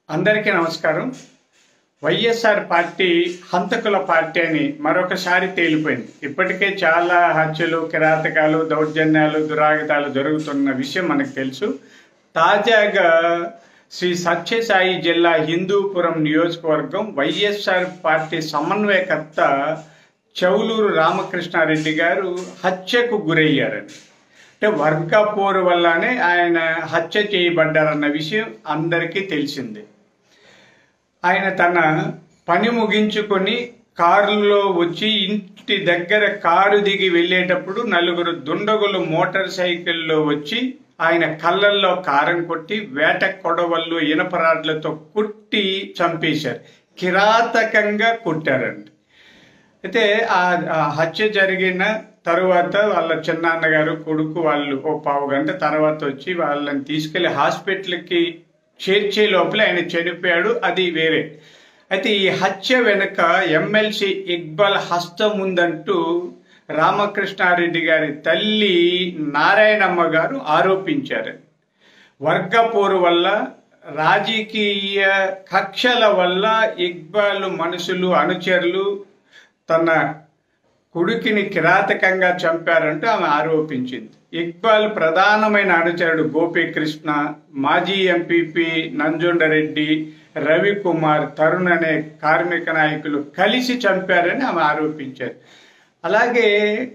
అందరికీ నమస్కారం YSR party హంతకుల party అని మరొకసారి తేలిపోయింది ఇప్పటికే చాలా హత్యలు కిరాతకాలు దౌర్జన్యాలు దురాగతాలు జరుగుతున్న విషయం మనకు తెలుసు తాజాగా శ్రీ సత్యసాయి జిల్లా హిందూపురం నియోజకవర్గం వైఎస్ఆర్ పార్టీ సమన్వయకర్త చౌలూరు రామకృష్ణారెడ్డి గారు హత్యకు గురయ్యారని అంటే వర్గ పోరు వల్లనే ఆయన హత్య చేయబడ్డారన్న విషయం అందరికీ తెలిసిందే ఆయన తన పని ముగించుకొని కారులో వచ్చి ఇంటి దగ్గర కారు దిగి వెళ్ళేటప్పుడు నలుగురు దుండగులు మోటార్ సైకిల్లో వచ్చి ఆయన కళ్ళల్లో కారం కొట్టి వేట కొడవళ్ళు ఇనపరాడ్లతో కుట్టి చంపేశారు కిరాతకంగా కుట్టారండి అయితే ఆ ఆ హత్య జరిగిన తరువాత వాళ్ళ చిన్నాన్నగారు కొడుకు వాళ్ళు ఓ పావు గంట తర్వాత వచ్చి వాళ్ళని తీసుకెళ్లి హాస్పిటల్కి చేర్చే లోపల ఆయన చనిపోయాడు అది వేరే అయితే ఈ హత్య వెనుక ఎమ్మెల్సీ ఇక్బాల్ హస్తం ఉందంటూ రామకృష్ణారెడ్డి గారి తల్లి నారాయణమ్మ గారు ఆరోపించారు వర్గ పోరు వల్ల రాజకీయ కక్షల వల్ల ఇక్బాల్ మనుషులు అనుచరులు తన కొడుకుని కిరాతకంగా చంపారంటూ ఆమె ఆరోపించింది ఇక్బాల్ ప్రధానమైన అనుచరుడు గోపీకృష్ణ మాజీ ఎంపీపీ నంజుండరెడ్డి రవికుమార్ తరుణ్ అనే కార్మిక నాయకులు కలిసి చంపారని ఆమె ఆరోపించారు అలాగే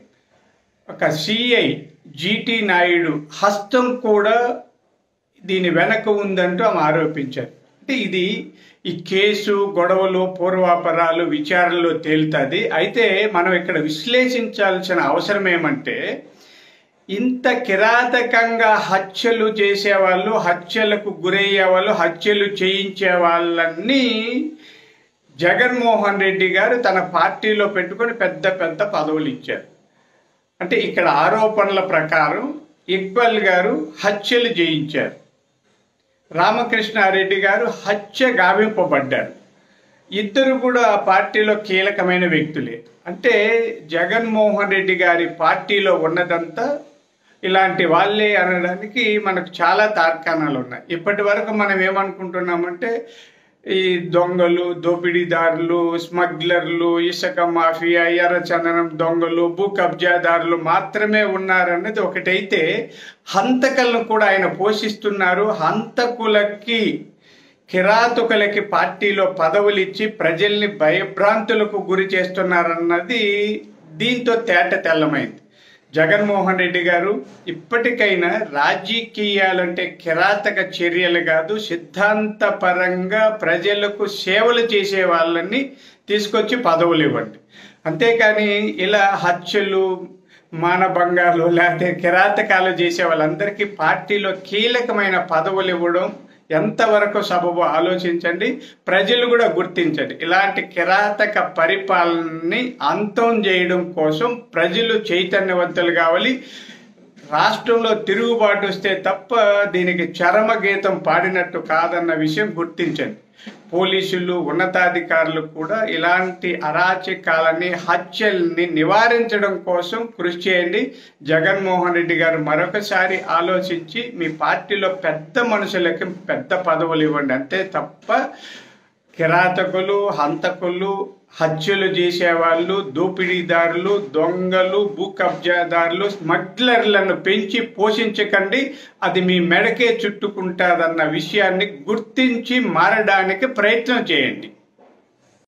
ఒక సిఐ జీటీ నాయుడు హస్తం కూడా దీని వెనక ఉందంటూ ఆమె ఆరోపించారు అంటే ఇది ఈ కేసు గొడవలు పూర్వాపరాలు విచారణలో తేలుతుంది అయితే మనం ఇక్కడ విశ్లేషించాల్సిన అవసరం ఏమంటే ఇంత కిరాతకంగా హత్యలు చేసేవాళ్ళు హత్యలకు గురయ్యే వాళ్ళు హత్యలు చేయించే వాళ్ళని జగన్మోహన్ రెడ్డి గారు తన పార్టీలో పెట్టుకొని పెద్ద పెద్ద పదవులు ఇచ్చారు అంటే ఇక్కడ ఆరోపణల ప్రకారం ఇక్బల్ గారు హత్యలు చేయించారు రామకృష్ణారెడ్డి గారు హత్య గావింపబడ్డారు ఇద్దరు కూడా ఆ పార్టీలో కీలకమైన వ్యక్తులే అంటే జగన్మోహన్ రెడ్డి గారి పార్టీలో ఉన్నదంతా ఇలాంటి వాళ్ళే అనడానికి మనకు చాలా తార్కాణాలు ఉన్నాయి ఇప్పటి వరకు మనం ఏమనుకుంటున్నామంటే ఈ దొంగలు దోపిడీదారులు స్మగ్లర్లు ఇసుక మాఫియా ఎర్రచందనం దొంగలు భూ కబ్జాదారులు మాత్రమే ఉన్నారన్నది ఒకటైతే హంతకులను కూడా ఆయన పోషిస్తున్నారు హంతకులకి కిరాతకులకి పార్టీలో పదవులు ఇచ్చి ప్రజల్ని భయభ్రాంతులకు గురి చేస్తున్నారన్నది దీంతో తేట తెల్లమైంది జగన్మోహన్ రెడ్డి గారు ఇప్పటికైనా రాజకీయాలంటే కిరాతక చర్యలు కాదు సిద్ధాంతపరంగా ప్రజలకు సేవలు చేసే వాళ్ళని తీసుకొచ్చి పదవులు ఇవ్వండి అంతేకాని ఇలా హత్యలు మానభంగాలు లేకపోతే కిరాతకాలు చేసే వాళ్ళందరికీ పార్టీలో కీలకమైన పదవులు ఇవ్వడం ఎంతవరకు సబబు ఆలోచించండి ప్రజలు కూడా గుర్తించండి ఇలాంటి కిరాతక పరిపాలనని అంతం చేయడం కోసం ప్రజలు చైతన్యవంతులు కావాలి రాష్ట్రంలో తిరుగుబాటు వస్తే తప్ప దీనికి చరమ గీతం పాడినట్టు కాదన్న విషయం గుర్తించండి పోలీసులు ఉన్నతాధికారులు కూడా ఇలాంటి అరాచకాలని హత్యల్ని నివారించడం కోసం కృషి చేయండి జగన్మోహన్ రెడ్డి గారు మరొకసారి ఆలోచించి మీ పార్టీలో పెద్ద మనుషులకి పెద్ద పదవులు ఇవ్వండి అంతే తప్ప కిరాతకులు హంతకులు హత్యలు చేసేవాళ్ళు దోపిడీదారులు దొంగలు భూ కబ్జాదారులు స్మగ్లర్లను పెంచి పోషించకండి అది మీ మెడకే చుట్టుకుంటాదన్న విషయాన్ని గుర్తించి మారడానికి ప్రయత్నం చేయండి